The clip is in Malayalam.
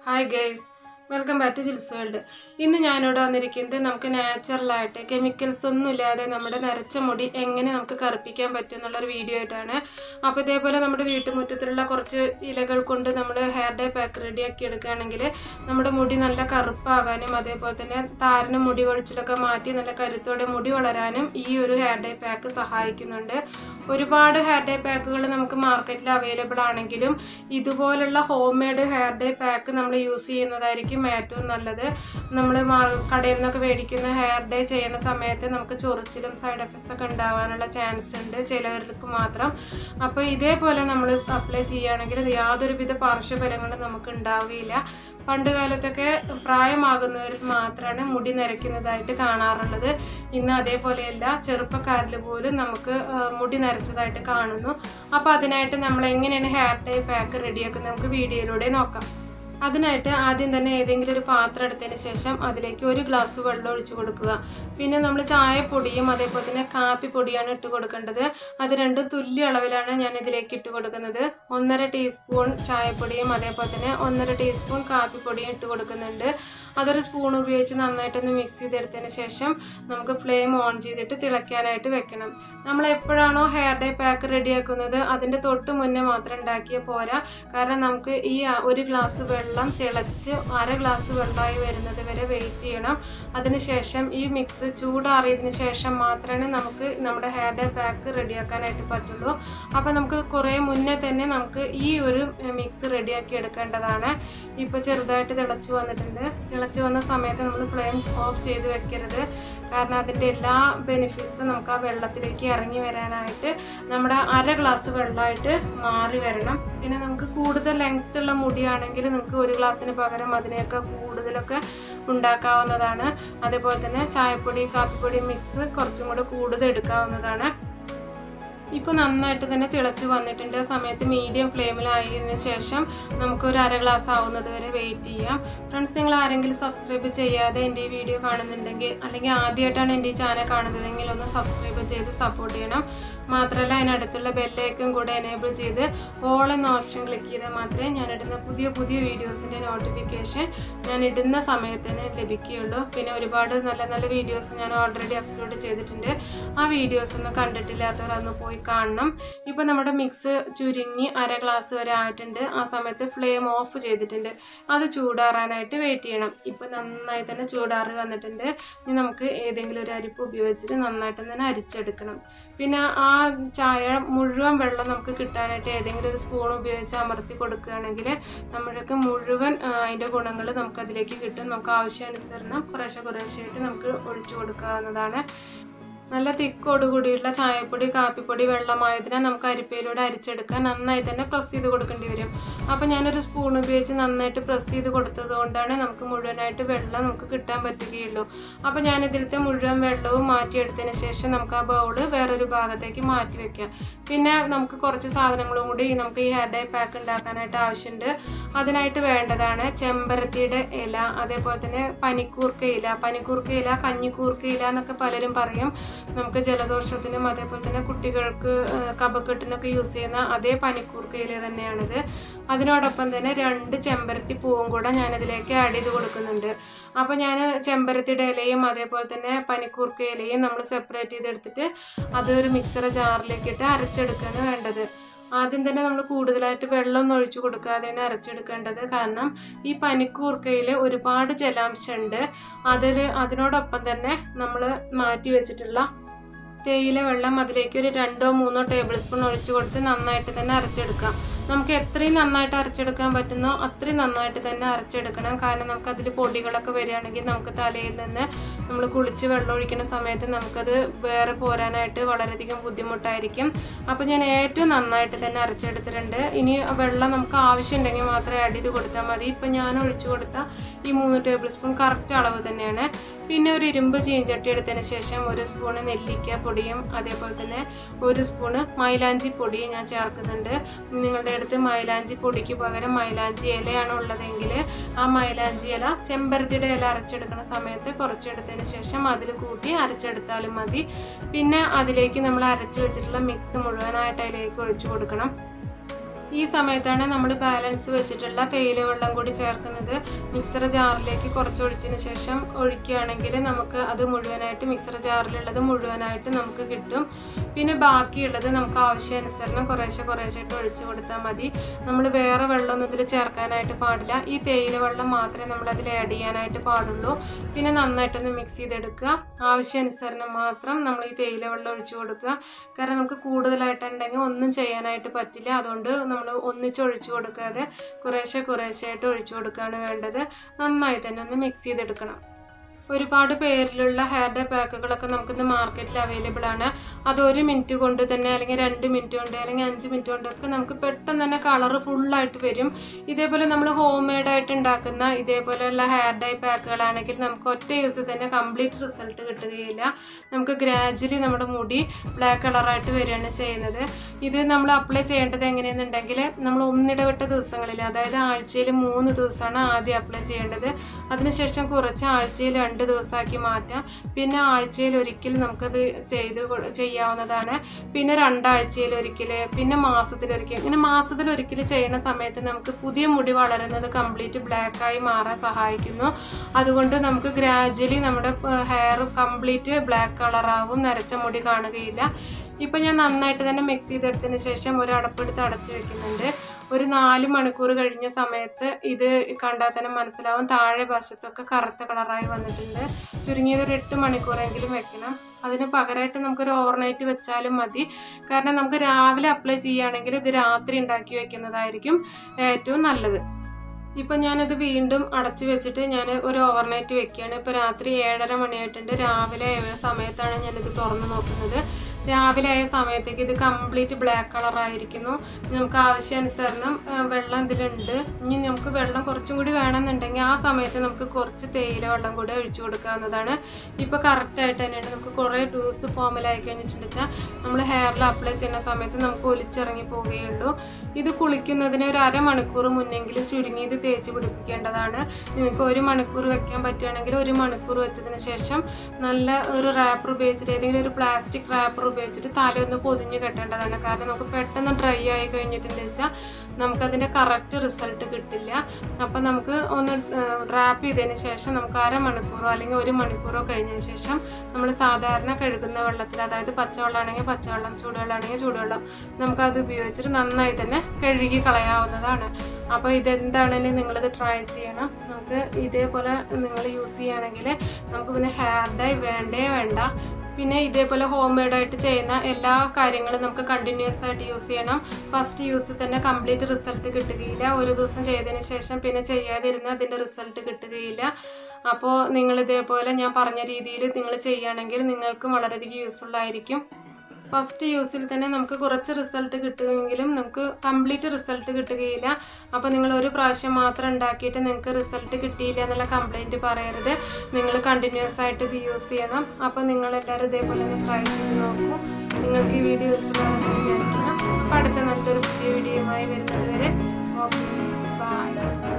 hi guys welcome back to Jils world ഇന്ന് ഞാനിവിടെ വന്നിരിക്കുന്നത് നമുക്ക് നാച്ചുറലായിട്ട് കെമിക്കൽസ് ഒന്നും ഇല്ലാതെ നമ്മുടെ നരച്ച മുടി എങ്ങനെ നമുക്ക് കറുപ്പിക്കാൻ പറ്റും എന്നുള്ളൊരു വീഡിയോ ആയിട്ടാണ് അപ്പോൾ ഇതേപോലെ നമ്മുടെ വീട്ടുമുറ്റത്തിലുള്ള കുറച്ച് ഇലകൾ കൊണ്ട് നമ്മൾ ഹെയർ ഡേ പാക്ക് റെഡിയാക്കി എടുക്കുകയാണെങ്കിൽ നമ്മുടെ മുടി നല്ല കറുപ്പാകാനും അതേപോലെ തന്നെ താരനും മുടി കൊഴിച്ചിലൊക്കെ മാറ്റി നല്ല കരുത്തോടെ മുടി വളരാനും ഈ ഒരു ഹെയർ ഡേ പാക്ക് സഹായിക്കുന്നുണ്ട് ഒരുപാട് ഹെയർ ഡേ പാക്കുകൾ നമുക്ക് മാർക്കറ്റിൽ അവൈലബിൾ ആണെങ്കിലും ഇതുപോലുള്ള home made hair dye pack നമ്മൾ യൂസ് ചെയ്യുന്നതായിരിക്കും ഏറ്റവും നല്ലത് നമ്മൾ കടയിൽ നിന്നൊക്കെ മേടിക്കുന്ന ഹെയർ ഡേ ചെയ്യുന്ന സമയത്ത് നമുക്ക് ചൊറിച്ചിലും സൈഡ് എഫക്ട്സ് ഒക്കെ ഉണ്ടാവാനുള്ള ചാൻസ് ഉണ്ട് ചിലവർക്ക് മാത്രം അപ്പോൾ ഇതേപോലെ നമ്മൾ അപ്ലൈ ചെയ്യുകയാണെങ്കിൽ യാതൊരുവിധ പാർശ്വഫലങ്ങളും നമുക്ക് ഉണ്ടാവുകയില്ല പണ്ട് കാലത്തൊക്കെ പ്രായമാകുന്നവരിൽ മാത്രമാണ് മുടി നരയ്ക്കുന്നതായിട്ട് കാണാറുള്ളത് ഇന്ന് അതേപോലെയല്ല ചെറുപ്പക്കാരിൽ പോലും നമുക്ക് ആ, മുടി നരച്ചതായിട്ട് കാണുന്നു അപ്പോൾ അതിനായിട്ട് നമ്മൾ എങ്ങനെയാണ് ഹെയർ ഡേ പാക്ക് റെഡിയാക്കുന്നത് നമുക്ക് വീഡിയോയിലൂടെ നോക്കാം അതിനായിട്ട് ആദ്യം തന്നെ ഏതെങ്കിലും ഒരു പാത്രം എടുത്തതിന് ശേഷം അതിലേക്ക് ഒരു ഗ്ലാസ് വെള്ളം ഒഴിച്ചു കൊടുക്കുക പിന്നെ നമ്മൾ ചായപ്പൊടിയും അതേപോലെ തന്നെ കാപ്പിപ്പൊടിയാണ് ഇട്ട് കൊടുക്കേണ്ടത് അത് രണ്ടും തുല്യ അളവിലാണ് ഞാൻ ഇതിലേക്ക് ഇട്ട് കൊടുക്കുന്നത് ഒന്നര ടീസ്പൂൺ ചായപ്പൊടിയും അതേപോലെ തന്നെ ഒന്നര ടീസ്പൂൺ കാപ്പിപ്പൊടിയും ഇട്ട് കൊടുക്കുന്നുണ്ട് അതൊരു സ്പൂൺ ഉപയോഗിച്ച് നന്നായിട്ടൊന്ന് മിക്സ് ചെയ്തെടുത്തതിന് ശേഷം നമുക്ക് ഫ്ലെയിം ഓൺ ചെയ്തിട്ട് തിളയ്ക്കാനായിട്ട് വെക്കണം നമ്മൾ എപ്പോഴാണോ ഹെയർ ഡേ പാക്ക് റെഡിയാക്കുന്നത് അതിൻ്റെ തൊട്ട് മുന്നേ മാത്രം ഉണ്ടാക്കിയാൽ പോരാ കാരണം നമുക്ക് ഈ ആ, ഒരു ഗ്ലാസ് വെള്ളം തിളച്ച് അര ഗ്ലാസ് വെള്ളമായി വരുന്നത് വരെ വെയിറ്റ് ചെയ്യണം അതിനുശേഷം ഈ മിക്സ് ചൂടാറിയതിന് ശേഷം മാത്രമേ നമുക്ക് നമ്മുടെ ഹെയർ ഡേ പാക്ക് റെഡിയാക്കാനായിട്ട് പറ്റുള്ളൂ അപ്പോൾ നമുക്ക് കുറേ മുന്നേ തന്നെ നമുക്ക് ഈ ഒരു മിക്സ് റെഡിയാക്കി എടുക്കേണ്ടതാണ് ഇപ്പോൾ ചെറുതായിട്ട് തിളച്ച് വന്നിട്ടുണ്ട് തിളച്ച് വന്ന സമയത്ത് നമ്മൾ ഫ്ലെയിം ഓഫ് ചെയ്ത് വെക്കരുത് കാരണം അതിൻ്റെ എല്ലാ ബെനിഫിറ്റ്സും നമുക്ക് ആ വെള്ളത്തിലേക്ക് ഇറങ്ങി വരാനായിട്ട് നമ്മുടെ അര ഗ്ലാസ് വെള്ളമായിട്ട് മാറി വരണം പിന്നെ നമുക്ക് കൂടുതൽ ലെങ്ത് ഉള്ള മുടിയാണെങ്കിൽ നിങ്ങൾക്ക് ഒരു ഗ്ലാസ്സിന് പകരം അതിനെയൊക്കെ കൂടുതലൊക്കെ ഉണ്ടാക്കാവുന്നതാണ് അതേപോലെ തന്നെ ചായപ്പൊടി കാപ്പിപ്പൊടി മിക്സ് കുറച്ചും കൂടെ കൂടുതൽ എടുക്കാവുന്നതാണ് ഇപ്പോൾ നന്നായിട്ട് തന്നെ തിളച്ച് വന്നിട്ടുണ്ട് ആ സമയത്ത് മീഡിയം ഫ്ലെയിമിലായതിനു ശേഷം നമുക്കൊരു അര ഗ്ലാസ് ആവുന്നത് വരെ വെയിറ്റ് ചെയ്യാം ഫ്രണ്ട്സ് നിങ്ങൾ ആരെങ്കിലും സബ്സ്ക്രൈബ് ചെയ്യാതെ എൻ്റെ ഈ വീഡിയോ കാണുന്നുണ്ടെങ്കിൽ അല്ലെങ്കിൽ ആദ്യമായിട്ടാണ് എൻ്റെ ഈ ചാനൽ കാണുന്നതെങ്കിൽ ഒന്ന് സബ്സ്ക്രൈബ് ചെയ്ത് സപ്പോർട്ട് ചെയ്യണം മാത്രമല്ല അതിനടുത്തുള്ള ബെല്ലേക്കും കൂടെ എനേബിൾ ചെയ്ത് ഓൾ എന്ന ഓപ്ഷൻ ക്ലിക്ക് ചെയ്താൽ മാത്രമേ ഞാൻ ഇടുന്ന പുതിയ പുതിയ വീഡിയോസിൻ്റെ നോട്ടിഫിക്കേഷൻ ഞാൻ ഇടുന്ന സമയത്ത് തന്നെ ലഭിക്കുകയുള്ളൂ പിന്നെ ഒരുപാട് നല്ല നല്ല വീഡിയോസ് ഞാൻ ഓൾറെഡി അപ്ലോഡ് ചെയ്തിട്ടുണ്ട് ആ വീഡിയോസ് ഒന്ന് കണ്ടിട്ടില്ലാത്തവർ അന്ന് പോയി കാണണം ഇപ്പോൾ നമ്മുടെ മിക്സ് ചുരുങ്ങി അര ഗ്ലാസ് വരെ ആയിട്ടുണ്ട് ആ സമയത്ത് ഫ്ലെയിം ഓഫ് ചെയ്തിട്ടുണ്ട് അത് ചൂടാറാനായിട്ട് വെയിറ്റ് ചെയ്യണം ഇപ്പോൾ നന്നായി തന്നെ ചൂടാറി വന്നിട്ടുണ്ട് ഇനി നമുക്ക് ഏതെങ്കിലും ഒരു അരിപ്പ് ഉപയോഗിച്ചിട്ട് നന്നായിട്ട് തന്നെ അരിച്ചെടുക്കണം പിന്നെ ആ ചായ മുഴുവൻ വെള്ളം നമുക്ക് കിട്ടാനായിട്ട് ഏതെങ്കിലും ഒരു സ്പൂൺ ഉപയോഗിച്ച് അമർത്തി കൊടുക്കുകയാണെങ്കിൽ നമ്മൾക്ക് മുഴുവൻ ആ, അതിൻ്റെ ഗുണങ്ങൾ നമുക്കതിലേക്ക് കിട്ടും നമുക്ക് ആവശ്യാനുസരണം കുറേശ്ശെ കുറേശ്ശെയായിട്ട് നമുക്ക് ഒഴിച്ചു കൊടുക്കാവുന്നതാണ് നല്ല തിക്കോട് കൂടിയുള്ള ചായപ്പൊടി കാപ്പിപ്പൊടി വെള്ളമായതിനാൽ നമുക്ക് അരിപ്പയിലൂടെ അരിച്ചെടുക്കാൻ നന്നായി തന്നെ പ്രസ് ചെയ്ത് കൊടുക്കേണ്ടി വരും അപ്പോൾ ഞാനൊരു സ്പൂൺ ഉപയോഗിച്ച് നന്നായിട്ട് പ്രസ് ചെയ്ത് കൊടുത്തത് കൊണ്ടാണ് നമുക്ക് മുഴുവനായിട്ട് വെള്ളം നമുക്ക് കിട്ടാൻ പറ്റുകയുള്ളൂ അപ്പോൾ ഞാൻ ഇതിലത്തെ മുഴുവൻ വെള്ളവും മാറ്റിയെടുത്തതിന് ശേഷം നമുക്ക് ആ ബൗള് വേറൊരു ഭാഗത്തേക്ക് മാറ്റി വെക്കാം പിന്നെ നമുക്ക് കുറച്ച് സാധനങ്ങളും കൂടി നമുക്ക് ഈ ഹെയർ ഡേ പാക്ക് ഉണ്ടാക്കാനായിട്ട് ആവശ്യമുണ്ട് അതിനായിട്ട് വേണ്ടതാണ് ചെമ്പരത്തിയുടെ ഇല അതേപോലെ തന്നെ പനിക്കൂർക്ക ഇല പനിക്കൂർക്ക ഇല കഞ്ഞിക്കൂർക്ക ഇല എന്നൊക്കെ പലരും പറയും നമുക്ക് ജലദോഷത്തിനും അതേപോലെ തന്നെ കുട്ടികൾക്ക് ആ, കഫക്കെട്ടിനൊക്കെ യൂസ് ചെയ്യുന്ന അതേ പനിക്കൂർക്ക ഇല തന്നെയാണിത് അതിനോടൊപ്പം തന്നെ രണ്ട് ചെമ്പരത്തി പൂവും കൂടെ ഞാനതിലേക്ക് ആഡ് ചെയ്ത് കൊടുക്കുന്നുണ്ട് അപ്പോൾ ഞാൻ ചെമ്പരത്തിയുടെ ഇലയും അതേപോലെ തന്നെ പനിക്കൂർക്ക ഇലയും നമ്മൾ സെപ്പറേറ്റ് ചെയ്തെടുത്തിട്ട് അതൊരു മിക്സറ ജാറിലേക്ക് ഇട്ട് അരച്ചെടുക്കുകയാണ് വേണ്ടത് ആദ്യം തന്നെ നമ്മൾ കൂടുതലായിട്ട് വെള്ളം ഒഴിച്ചു കൊടുക്കാതെയാണ് അരച്ചെടുക്കേണ്ടത് കാരണം ഈ പനിക്കൂർക്കയിൽ ഒരുപാട് ജലാംശമുണ്ട് അതിൽ അതിനോടൊപ്പം തന്നെ നമ്മൾ മാറ്റി വെച്ചിട്ടുള്ള തേയില വെള്ളം അതിലേക്ക് ഒരു രണ്ടോ മൂന്നോ ടേബിൾ സ്പൂൺ ഒഴിച്ചു കൊടുത്ത് നന്നായിട്ട് തന്നെ അരച്ചെടുക്കാം നമുക്ക് എത്രയും നന്നായിട്ട് അരച്ചെടുക്കാൻ പറ്റുന്നോ അത്രയും നന്നായിട്ട് തന്നെ അരച്ചെടുക്കണം കാരണം നമുക്ക് അതിൽ പൊടികളൊക്കെ വരികയാണെങ്കിൽ നമുക്ക് തലയിൽ നിന്ന് നമ്മൾ കുളിച്ച് വെള്ളം ഒഴിക്കുന്ന സമയത്ത് നമുക്കത് വേറെ പോരാനായിട്ട് വളരെയധികം ബുദ്ധിമുട്ടായിരിക്കും അപ്പോൾ ഞാൻ ഏറ്റവും നന്നായിട്ട് തന്നെ അരച്ചെടുത്തിട്ടുണ്ട് ഇനി വെള്ളം നമുക്ക് ആവശ്യമുണ്ടെങ്കിൽ മാത്രമേ ആഡ് ചെയ്ത് കൊടുത്താൽ മതി ഇപ്പം ഞാൻ ഒഴിച്ചു കൊടുത്ത ഈ മൂന്ന് ടേബിൾ സ്പൂൺ കറക്റ്റ് അളവ് തന്നെയാണ് പിന്നെ ഒരു ഇരുമ്പ് ചീഞ്ചട്ടി എടുത്തതിന് ശേഷം ഒരു സ്പൂണ് നെല്ലിക്ക പൊടിയും അതേപോലെ തന്നെ ഒരു സ്പൂണ് മൈലാഞ്ചി പൊടിയും ഞാൻ ചേർക്കുന്നുണ്ട് നിങ്ങളുടെ അടുത്ത് മൈലാഞ്ചി പൊടിക്ക് പകരം മൈലാഞ്ചി ഇലയാണ് ഉള്ളതെങ്കിൽ ആ മൈലാഞ്ചി ഇല ചെമ്പരത്തിയുടെ ഇല അരച്ചെടുക്കുന്ന സമയത്ത് കുറച്ചെടുത്തതിന് ശേഷം അതിൽ കൂട്ടി അരച്ചെടുത്താലും മതി പിന്നെ അതിലേക്ക് നമ്മൾ അരച്ച് വെച്ചിട്ടുള്ള മിക്സ് മുഴുവനായിട്ട് അതിലേക്ക് ഒഴിച്ചു കൊടുക്കണം ഈ സമയത്താണ് നമ്മൾ ബാലൻസ് വെച്ചിട്ടുള്ള തേയില വെള്ളം കൂടി ചേർക്കുന്നത് മിക്സർ ജാറിലേക്ക് കുറച്ച് ഒഴിച്ചതിന് ശേഷം ഒഴിക്കുകയാണെങ്കിൽ നമുക്ക് അത് മുഴുവനായിട്ട് മിക്സർ ജാറിലുള്ളത് മുഴുവനായിട്ട് നമുക്ക് കിട്ടും പിന്നെ ബാക്കിയുള്ളത് നമുക്ക് ആവശ്യാനുസരണം കുറേശ്ശെ കുറേശ്ശായിട്ട് ഒഴിച്ചു കൊടുത്താൽ മതി നമ്മൾ വേറെ വെള്ളമൊന്നും ഇതിൽ ചേർക്കാനായിട്ട് പാടില്ല ഈ തേയില വെള്ളം മാത്രമേ നമ്മൾ അതിൽ ആഡ് ചെയ്യാനായിട്ട് പാടുള്ളൂ പിന്നെ നന്നായിട്ടൊന്ന് മിക്സ് ചെയ്തെടുക്കുക ആവശ്യാനുസരണം മാത്രം നമ്മൾ ഈ തേയില വെള്ളം ഒഴിച്ചു കൊടുക്കുക കാരണം നമുക്ക് കൂടുതലായിട്ടുണ്ടെങ്കിൽ ഒന്നും ചെയ്യാനായിട്ട് പറ്റില്ല അതുകൊണ്ട് നമ്മൾ ഒന്നിച്ച് ഒഴിച്ചു കൊടുക്കാതെ കുറേശ്ശെ കുറേശ്ശെ ആയിട്ട് ഒഴിച്ചു കൊടുക്കുകയാണ് വേണ്ടത് നന്നായി തന്നെ ഒന്ന് മിക്സ് ചെയ്തെടുക്കണം ഒരുപാട് പേരിലുള്ള ഹെയർ ഡേ പാക്കുകളൊക്കെ നമുക്കിന്ന് മാർക്കറ്റിൽ അവൈലബിൾ ആണ് അത് ഒരു മിനിറ്റ് കൊണ്ട് തന്നെ അല്ലെങ്കിൽ രണ്ട് മിനിറ്റ് കൊണ്ട് അല്ലെങ്കിൽ അഞ്ച് മിനിറ്റ് കൊണ്ടൊക്കെ നമുക്ക് പെട്ടെന്ന് തന്നെ കളറ് ഫുള്ളായിട്ട് വരും ഇതേപോലെ നമ്മൾ ഹോം മെയ്ഡായിട്ട് ഉണ്ടാക്കുന്ന ഇതേപോലെയുള്ള ഹെയർ ഡൈ പാക്കുകളാണെങ്കിൽ നമുക്ക് ഒറ്റ യൂസ് തന്നെ കംപ്ലീറ്റ് റിസൾട്ട് കിട്ടുകയില്ല നമുക്ക് ഗ്രാജുവലി നമ്മുടെ മുടി ബ്ലാക്ക് കളറായിട്ട് വരികയാണ് ചെയ്യുന്നത് ഇത് നമ്മൾ അപ്ലൈ ചെയ്യേണ്ടത് എങ്ങനെയെന്നുണ്ടെങ്കിൽ നമ്മൾ ഒന്നിടവിട്ട ദിവസങ്ങളിൽ അതായത് ആഴ്ചയിൽ മൂന്ന് ദിവസമാണ് ആദ്യം അപ്ലൈ ചെയ്യേണ്ടത് അതിനുശേഷം കുറച്ച് ആഴ്ചയിൽ രണ്ട് ദിവസമാക്കി മാറ്റാം പിന്നെ ആഴ്ചയിൽ ഒരിക്കൽ നമുക്കത് ചെയ്ത് കൊ- ചെയ്യാവുന്നതാണ് പിന്നെ രണ്ടാഴ്ചയിൽ ഒരിക്കൽ പിന്നെ മാസത്തിലൊരിക്കൽ ഇങ്ങനെ മാസത്തിലൊരിക്കൽ ചെയ്യുന്ന സമയത്ത് നമുക്ക് പുതിയ മുടി വളരുന്നത് കംപ്ലീറ്റ് ബ്ലാക്കായി മാറാൻ സഹായിക്കുന്നു അതുകൊണ്ട് നമുക്ക് ഗ്രാജുവലി നമ്മുടെ ഹെയർ കംപ്ലീറ്റ് ബ്ലാക്ക് കളറാവും നരച്ച മുടി കാണുകയില്ല ഇപ്പം ഞാൻ നന്നായിട്ട് തന്നെ മിക്സ് ചെയ്തെടുത്തതിന് ശേഷം ഒരു അടപ്പെടുത്ത് അടച്ച് വെക്കുന്നുണ്ട് ഒരു നാല് മണിക്കൂർ കഴിഞ്ഞ സമയത്ത് ഇത് കണ്ടാൽ തന്നെ മനസ്സിലാവും താഴെ വശത്തൊക്കെ കറുത്ത കളറായി വന്നിട്ടുണ്ട് ചുരുങ്ങിയത് ഒരു എട്ട് മണിക്കൂറെങ്കിലും വെക്കണം അതിന് പകരമായിട്ട് നമുക്കൊരു ഓവർനൈറ്റ് വെച്ചാലും മതി കാരണം നമുക്ക് രാവിലെ അപ്ലൈ ചെയ്യുകയാണെങ്കിൽ ഇത് രാത്രി ഉണ്ടാക്കി വെക്കുന്നതായിരിക്കും ഏറ്റവും നല്ലത് ഇപ്പം ഞാനിത് വീണ്ടും അടച്ചു വെച്ചിട്ട് ഞാൻ ഒരു ഓവർനൈറ്റ് വെക്കുകയാണ് ഇപ്പോൾ രാത്രി ഏഴര മണിയായിട്ടുണ്ട് രാവിലെ ഏഴ് സമയത്താണ് ഞാനിത് തുറന്ന് നോക്കുന്നത് രാവിലെ ആയ സമയത്തേക്ക് ഇത് കംപ്ലീറ്റ് ബ്ലാക്ക് കളറായിരിക്കുന്നു നമുക്ക് ആവശ്യാനുസരണം ആ, വെള്ളം ഇതിലുണ്ട് ഇനി നമുക്ക് വെള്ളം കുറച്ചും കൂടി വേണമെന്നുണ്ടെങ്കിൽ ആ സമയത്ത് നമുക്ക് കുറച്ച് തേയില വെള്ളം കൂടി ഒഴിച്ചു കൊടുക്കാവുന്നതാണ് ഇപ്പോൾ കറക്റ്റായിട്ട് തന്നെയാണ് നമുക്ക് കുറേ ഡൂസ് ഫോമിലായി കഴിഞ്ഞിട്ടുണ്ട് വെച്ചാൽ നമ്മൾ ഹെയറിൽ അപ്ലൈ ചെയ്യുന്ന സമയത്ത് നമുക്ക് ഒലിച്ചിറങ്ങി പോവുകയുള്ളൂ ഇത് കുളിക്കുന്നതിന് ഒരു അരമണിക്കൂർ മുന്നെങ്കിലും ചുരുങ്ങി ഇത് തേച്ച് പിടിപ്പിക്കേണ്ടതാണ് നിങ്ങൾക്ക് ഒരു മണിക്കൂർ വെക്കാൻ പറ്റുകയാണെങ്കിൽ ഒരു മണിക്കൂർ വെച്ചതിന് ശേഷം നല്ല ഒരു റാപ്പർ ഉപയോഗിച്ചിട്ട് ഏതെങ്കിലും ഒരു പ്ലാസ്റ്റിക് റാപ്പർ ഉപയോഗിച്ചിട്ട് തലയൊന്ന് പൊതിഞ്ഞ് കെട്ടേണ്ടതാണ് കാരണം നമുക്ക് പെട്ടെന്ന് ഡ്രൈ ആയി കഴിഞ്ഞിട്ടുണ്ടെന്ന് വെച്ചാൽ നമുക്കതിൻ്റെ കറക്റ്റ് റിസൾട്ട് കിട്ടില്ല അപ്പം നമുക്ക് ഒന്ന് ഡ്രാപ്പ് ചെയ്തതിന് ശേഷം നമുക്ക് അരമണിക്കൂറോ അല്ലെങ്കിൽ ഒരു മണിക്കൂറോ കഴിഞ്ഞതിന് ശേഷം നമ്മൾ സാധാരണ കഴുകുന്ന വെള്ളത്തിൽ അതായത് പച്ചവെള്ളമാണെങ്കിൽ പച്ചവെള്ളം ചൂടുവെള്ളമാണെങ്കിൽ ചൂടുവെള്ളം നമുക്കത് ഉപയോഗിച്ചിട്ട് നന്നായി തന്നെ കഴുകി കളയാവുന്നതാണ് അപ്പോൾ ഇതെന്താണെങ്കിലും നിങ്ങളിത് ട്രൈ ചെയ്യണം നമുക്ക് ഇതേപോലെ നിങ്ങൾ യൂസ് ചെയ്യുകയാണെങ്കിൽ നമുക്ക് പിന്നെ ഹെയർ ഡൈ വേണ്ടേ വേണ്ട പിന്നെ ഇതേപോലെ ഹോം മെയ്ഡായിട്ട് ചെയ്യുന്ന എല്ലാ കാര്യങ്ങളും നമുക്ക് കണ്ടിന്യൂസ് ആയിട്ട് യൂസ് ചെയ്യണം ഫസ്റ്റ് യൂസ് തന്നെ കംപ്ലീറ്റ് റിസൾട്ട് കിട്ടുകയില്ല ഒരു ദിവസം ചെയ്തതിന് ശേഷം പിന്നെ ചെയ്യാതിരുന്നാൽ അതിൻ്റെ റിസൾട്ട് കിട്ടുകയില്ല അപ്പോൾ നിങ്ങൾ ഇതേപോലെ ഞാൻ പറഞ്ഞ രീതിയിൽ നിങ്ങൾ ചെയ്യുകയാണെങ്കിൽ നിങ്ങൾക്കും വളരെയധികം യൂസ്ഫുൾ ആയിരിക്കും ഫസ്റ്റ് യൂസിൽ തന്നെ നമുക്ക് കുറച്ച് റിസൾട്ട് കിട്ടുമെങ്കിലും നമുക്ക് കംപ്ലീറ്റ് റിസൾട്ട് കിട്ടുകയില്ല അപ്പോൾ നിങ്ങൾ ഒരു പ്രാവശ്യം മാത്രം ഉണ്ടാക്കിയിട്ട് നിങ്ങൾക്ക് റിസൾട്ട് കിട്ടിയില്ല എന്നുള്ള കംപ്ലൈൻറ്റ് പറയരുത് നിങ്ങൾ കണ്ടിന്യൂസ് ആയിട്ട് ഇത് യൂസ് ചെയ്യണം അപ്പോൾ നിങ്ങൾ എല്ലാവരും ഇതേപോലെ ഒന്ന് ട്രൈ ചെയ്ത് നോക്കൂ നിങ്ങൾക്ക് ഈ വീഡിയോ യൂസ്ഫുൾ ആണെന്ന് വിചാരിക്കണം അപ്പോൾ അടുത്ത നല്ലൊരു പുതിയ വീഡിയോയുമായി വരുന്നത് വരെ ഓക്കെ ബൈ